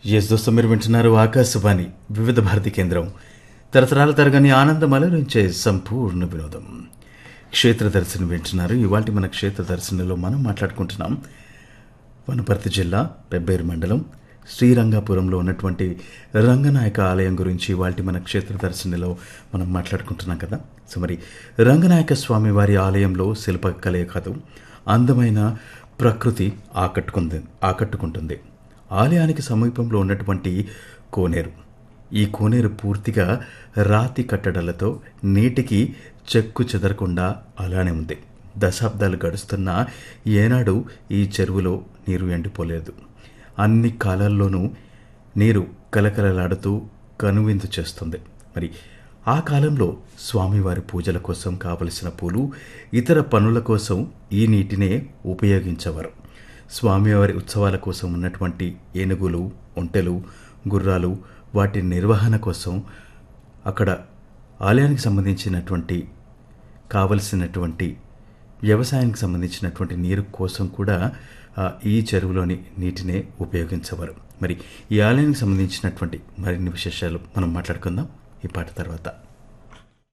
yes దోస్తం మీరు వింటున్నారు ఆకాశవాణి వివిధ భారతి కేంద్రం తరతరాల తరగని ఆనందం అలరించే సంపూర్ణ వినోదం క్షేత్ర దర్శనం వింటున్నారు ఇవాళ మన క్షేత్ర దర్శనంలో మనం మాట్లాడుకుంటున్నాం వనపర్తి జిల్లా పెబ్బేరు మండలం శ్రీరంగాపురంలో ఉన్నటువంటి రంగనాయక ఆలయం గురించి ఇవాళ మన క్షేత్ర దర్శనలో మనం మాట్లాడుకుంటున్నాం కదా సో మరి రంగనాయక స్వామి వారి ఆలయంలో శిల్పకలే కాదు అందమైన ప్రకృతి ఆకట్టుకుంది ఆకట్టుకుంటుంది ఆలయానికి సమీపంలో ఉన్నటువంటి కోనేరు ఈ కోనేరు పూర్తిగా రాతి కట్టడాలతో నీటికి చెక్కు చెదరకుండా అలానే ఉంది దశాబ్దాలు గడుస్తున్నా ఏనాడు ఈ చెరువులో నీరు ఎండిపోలేదు అన్ని కాలాల్లోనూ నీరు కలకలలాడుతూ కనువిందు చేస్తుంది మరి ఆ కాలంలో స్వామివారి పూజల కోసం కావలసిన పూలు ఇతర పనుల కోసం ఈ నీటినే ఉపయోగించేవారు స్వామివారి ఉత్సవాల కోసం ఉన్నటువంటి ఏనుగులు ఒంటెలు గుర్రాలు వాటి నిర్వహణ కోసం అక్కడ ఆలయానికి సంబంధించినటువంటి కావలసినటువంటి వ్యవసాయానికి సంబంధించినటువంటి నీరు కోసం కూడా ఆ, ఈ చెరువులోని నీటినే ఉపయోగించేవారు మరి ఈ ఆలయానికి సంబంధించినటువంటి మరిన్ని విశేషాలు మనం మాట్లాడుకుందాం ఈ పాట తర్వాత